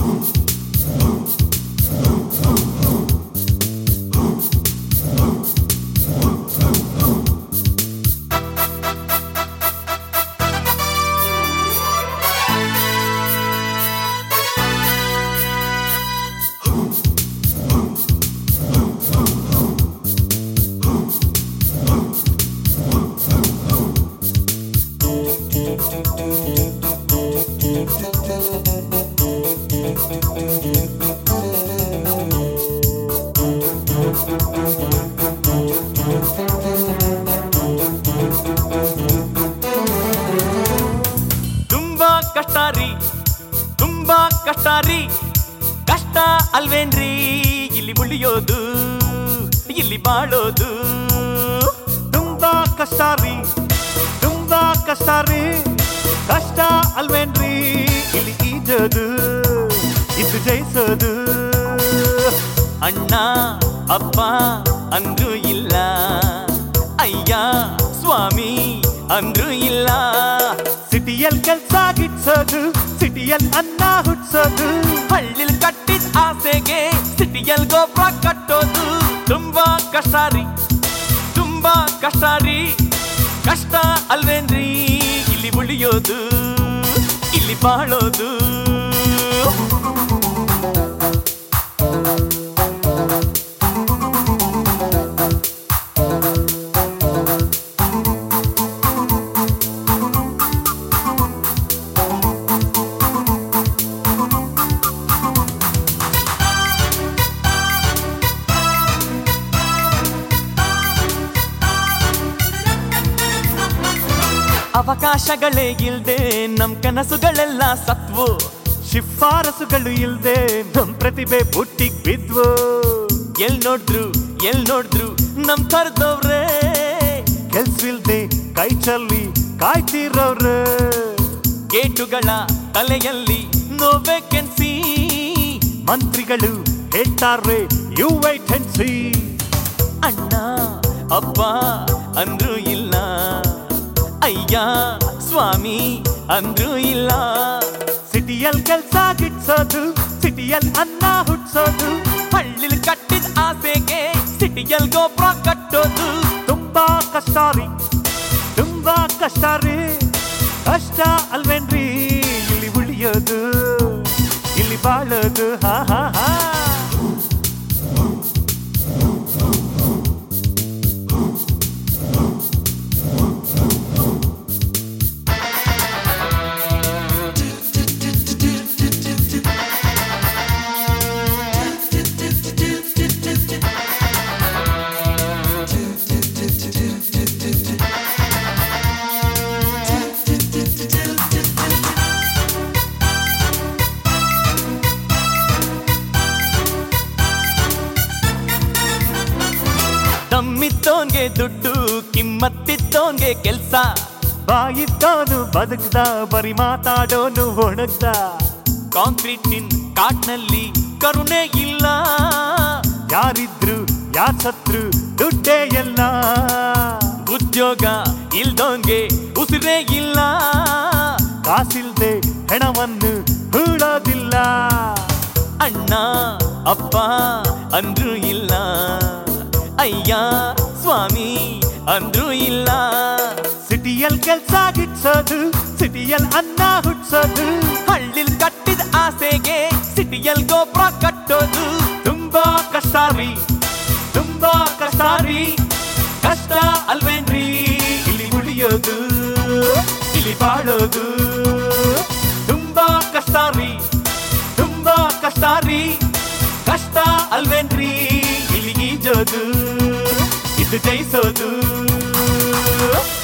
ತುಂಬಾ ಕಷ್ಟ ರೀ ತುಂಬಾ ಕಷ್ಟ ರೀ ಕಷ್ಟ ಅಲ್ವೇನ್ರಿ ಇಲ್ಲಿ ಉಳಿಯೋದು ಇಲ್ಲಿ ಬಾಳೋದು ತುಂಬಾ ಕಷ್ಟ ರೀ ತುಂಬಾ ಕಷ್ಟ ರೀ ಕಷ್ಟ ಅಲ್ವೇನ್ರಿ ಇಲ್ಲಿ ಈಜೋದು ಇದು ಜಯಿಸೋದು ಅಣ್ಣ ಅಪ್ಪ ಅಂದ್ರೂ ಇಲ್ಲ ಅಯ್ಯ ಸ್ವಾಮಿ ಅಂದ್ರೂ ಇಲ್ಲ ಸಿಟಿಯಲ್ ಕೆಲ್ಸ ಗಿಟ್ಸೋದು ಸಿಟಿಯಲ್ ಅನ್ನ ಹುಟ್ಸೋದು ಹಳ್ಳಿಲ್ ಕಟ್ಟಿದ ಆಸೆಗೆ ಸಿಟಿಯಲ್ ಗೋಪುರ ಕಟ್ಟೋದು ತುಂಬಾ ಕಷ್ಟ ರೀ ತುಂಬಾ ಕಷ್ಟ ರೀ ಕಷ್ಟ ಅಲ್ವೇನ್ರಿ ಇಲ್ಲಿ ಉಳಿಯೋದು ಇಲ್ಲಿ ಬಾಳೋದು ಅವಕಾಶಗಳೇ ಇಲ್ದೆ ನಮ್ ಕನಸುಗಳೆಲ್ಲ ಸತ್ವು ಶಿಫಾರಸುಗಳು ಇಲ್ದೆ ನಮ್ ಪ್ರತಿಭೆ ಬುಟ್ಟಿಗ್ ಬಿದ್ವು ಎಲ್ ನೋಡಿದ್ರು ಎಲ್ ನೋಡಿದ್ರು ನಮ್ ಥರದವ್ರೆ ಕೆಲ್ಸವಿಲ್ದೆ ಕೈ ಚಲ್ಲಿ ಕಾಯ್ತಿರೋರು ಗೇಟುಗಳ ತಲೆಯಲ್ಲಿ ನೋ ವೇಕೆನ್ಸಿ ಮಂತ್ರಿಗಳು ಹೇಳ್ತಾರೆ ಯು ವೈಟ್ ಅಂಡ್ ಸಿ ಅಣ್ಣ ಅಪ್ಪ ಅಂದ್ರೂ ಇಲ್ಲ ಅಯ್ಯ ಸ್ವಾಮಿ ಅಂದ್ರೂ ಇಲ್ಲ ಸಿಟಿಯಲ್ ಕೆಲ್ಸ ಗಿಟ್ಸೋದು ಸಿಟಿಯಲ್ ಅನ್ನ ಹುಟ್ಸೋದು ಹಳ್ಳಿಲ್ ಕಟ್ಟಿದ ಆಸೆಗೆ ಸಿಟಿಯಲ್ ಗೋಪುರ ಕಟ್ಟೋದು ತುಂಬಾ ಕಷ್ಟ ರೀ ತುಂಬಾ ಕಷ್ಟ ರೀ ಕಷ್ಟ ಅಲ್ವೇನ್ರಿ ಇಲ್ಲಿ ಉಳಿಯೋದು ಇಲ್ಲಿ ಬಾಳೋದು ಹಾ ಹಾ ಹಾ ದಮ್ಮಿದ್ದೋನ್ಗೆ ದುಡ್ಡು ಕಿಮ್ಮತ್ತಿದ್ದೋನ್ಗೆ ಕೆಲ್ಸ ಬಾಯಿದ್ದವನು ಬದುಕ್ದ ಬರಿ ಮಾತಾಡೋನು ಒಣಗ್ದ ಕಾಂಕ್ರೀಟಿನ್ ಕಾಟ್ನಲ್ಲಿ ಕರುಣೆ ಇಲ್ಲ ಯಾರಿದ್ರು ಯಾರ್ ಸತ್ರು ದುಡ್ಡೇ ಎಲ್ಲ ಉದ್ಯೋಗ ಇಲ್ದೋನ್ಗೆ ಉಸಿರೇ ಇಲ್ಲ ಕಾಸಿಲ್ದೆ ಹೆಣವನ್ನು ಹೂಳೋದಿಲ್ಲ ಅಣ್ಣ ಅಪ್ಪ ಅಂದ್ರೂ ಇಲ್ಲ ಅಯ್ಯ ಸ್ವಾಮಿ ಅಂದ್ರೂ ಇಲ್ಲ ಸಿಟಿಯಲ್ ಕೆಲ್ಸ ಗಿಟ್ಸೋದು ಸಿಟಿಯಲ್ ಅನ್ನ ಹುಟ್ಸೋದು ಹಳ್ಳಿಲ್ ಕಟ್ಟಿದ ಆಸೆಗೆ ಸಿಟಿಯಲ್ ಗೋಪುರ ಕಟ್ಟೋದು ತುಂಬಾ ಕಷ್ಟ ರೀ ತುಂಬಾ ಕಷ್ಟ ರೀ ಕಷ್ಟ ಅಲ್ವೇನ್ರಿ ಇಲ್ಲಿ ಉಳಿಯೋದು ಇಲ್ಲಿ ಬಾಳೋದು ತುಂಬಾ ಕಷ್ಟ ರೀ ತುಂಬಾ ಕಷ್ಟ ರೀ ಕಷ್ಟ ಅಲ್ವೇನ್ರಿ ಇಲ್ಲಿ ಈಜೋದು ಇದು ಜಯಿಸೋದು